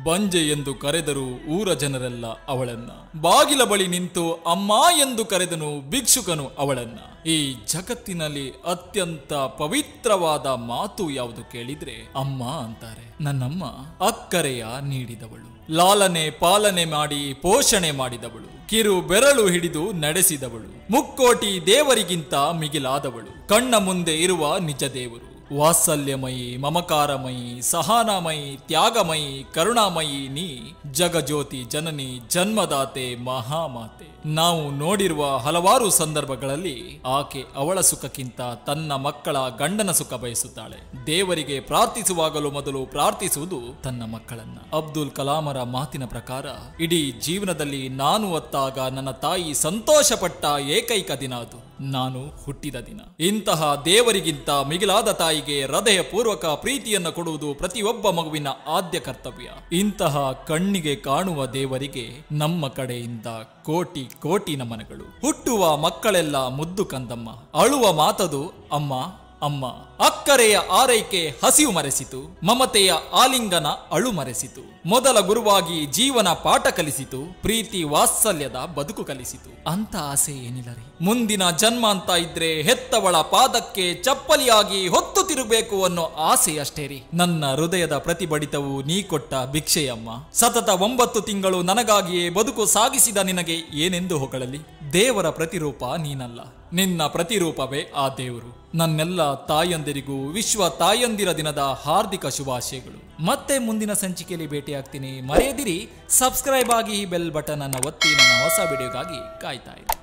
ಬಂಜೆ ಎಂದು ಕರೆದರು ಊರ ಜನರೆಲ್ಲ ಅವಳನ್ನ ಬಾಗಿಲ ಬಳಿ ನಿಂತು ಅಮ್ಮ ಎಂದು ಕರೆದನು ಭಿಕ್ಷುಕನು ಅವಳನ್ನ ಈ ಜಗತ್ತಿನಲ್ಲಿ ಅತ್ಯಂತ ಪವಿತ್ರವಾದ ಮಾತು ಯಾವುದು ಕೇಳಿದ್ರೆ ಅಮ್ಮ ಅಂತಾರೆ ನನ್ನಮ್ಮ ಅಕ್ಕರೆಯ ನೀಡಿದವಳು ಲಾಲನೆ ಪಾಲನೆ ಮಾಡಿ ಪೋಷಣೆ ಮಾಡಿದವಳು ಕಿರು ಬೆರಳು ಹಿಡಿದು ನಡೆಸಿದವಳು ಮುಕ್ಕೋಟಿ ದೇವರಿಗಿಂತ ಮಿಗಿಲಾದವಳು ಕಣ್ಣ ಮುಂದೆ ಇರುವ ನಿಜ ದೇವರು ವಾತ್ಸಲ್ಯಮಯಿ ಮಮಕಾರಮಯಿ ಸಹನಾಮಯಿ ತ್ಯಾಗಮಯಿ ಕರುಣಾಮಯಿ ನೀ ಜಗಜ್ಯೋತಿ ಜನನಿ ಜನ್ಮದಾತೆ ಮಹಾಮಾತೆ ನಾವು ನೋಡಿರುವ ಹಲವಾರು ಸಂದರ್ಭಗಳಲ್ಲಿ ಆಕೆ ಅವಳ ಸುಖಕ್ಕಿಂತ ತನ್ನ ಮಕ್ಕಳ ಗಂಡನ ಸುಖ ಬಯಸುತ್ತಾಳೆ ದೇವರಿಗೆ ಪ್ರಾರ್ಥಿಸುವಾಗಲೂ ಮೊದಲು ಪ್ರಾರ್ಥಿಸುವುದು ತನ್ನ ಮಕ್ಕಳನ್ನ ಅಬ್ದುಲ್ ಕಲಾಮರ ಮಾತಿನ ಪ್ರಕಾರ ಇಡೀ ಜೀವನದಲ್ಲಿ ನಾನು ಒತ್ತಾಗ ನನ್ನ ತಾಯಿ ಸಂತೋಷಪಟ್ಟ ಏಕೈಕ ದಿನ ಅದು ನಾನು ಹುಟ್ಟಿದ ದಿನ ಇಂತಹ ದೇವರಿಗಿಂತ ಮಿಗಿಲಾದ ತಾಯಿಗೆ ಹೃದಯ ಪೂರ್ವಕ ಪ್ರೀತಿಯನ್ನು ಕೊಡುವುದು ಪ್ರತಿಯೊಬ್ಬ ಮಗುವಿನ ಆದ್ಯ ಕರ್ತವ್ಯ ಇಂತಹ ಕಣ್ಣಿಗೆ ಕಾಣುವ ದೇವರಿಗೆ ನಮ್ಮ ಕಡೆಯಿಂದ ಕೋಟಿ ಕೋಟಿ ನಮನಗಳು ಹುಟ್ಟುವ ಮಕ್ಕಳೆಲ್ಲ ಮುದ್ದು ಕಂದಮ್ಮ ಅಳುವ ಮಾತದು ಅಮ್ಮ ಅಮ್ಮ ಅಕ್ಕರೆಯ ಆರೈಕೆ ಹಸಿವು ಮರೆಸಿತು ಮಮತೆಯ ಆಲಿಂಗನ ಅಳು ಮರೆಸಿತು ಮೊದಲ ಗುರುವಾಗಿ ಜೀವನ ಪಾಠ ಕಲಿಸಿತು ಪ್ರೀತಿ ವಾತ್ಸಲ್ಯದ ಬದುಕು ಕಲಿಸಿತು ಅಂತ ಆಸೆ ಏನಿಲ್ಲ ರೀ ಮುಂದಿನ ಜನ್ಮ ಅಂತ ಇದ್ರೆ ಹೆತ್ತವಳ ಪಾದಕ್ಕೆ ಚಪ್ಪಲಿಯಾಗಿ ಹೊತ್ತು ತಿರುಗಬೇಕು ಅನ್ನೋ ಆಸೆ ಅಷ್ಟೇ ರೀ ನನ್ನ ಹೃದಯದ ಪ್ರತಿಭಟಿತವು ನೀ ಕೊಟ್ಟ ಭಿಕ್ಷೆಯಮ್ಮ ಸತತ ಒಂಬತ್ತು ತಿಂಗಳು ನನಗಾಗಿಯೇ ಬದುಕು ಸಾಗಿಸಿದ ನಿನಗೆ ಏನೆಂದು ಹೊಗಳಲಿ ದೇವರ ಪ್ರತಿರೂಪ ನೀನಲ್ಲ ನಿನ್ನ ಪ್ರತಿರೂಪವೇ ಆ ದೇವರು ನನ್ನೆಲ್ಲ ತಾಯಂದಿರಿಗೂ ವಿಶ್ವ ತಾಯಂದಿರ ದಿನದ ಹಾರ್ದಿಕ ಶುಭಾಶಯಗಳು ಮತ್ತೆ ಮುಂದಿನ ಸಂಚಿಕೆಯಲ್ಲಿ ಭೇಟಿಯಾಗ್ತೀನಿ ಮರೆಯದಿರಿ ಸಬ್ಸ್ಕ್ರೈಬ್ ಆಗಿ ಬೆಲ್ ಬಟನ್ ಅನ್ನು ಒತ್ತಿ ನನ್ನ ಹೊಸ ವಿಡಿಯೋಗಾಗಿ ಕಾಯ್ತಾ ಇರಿ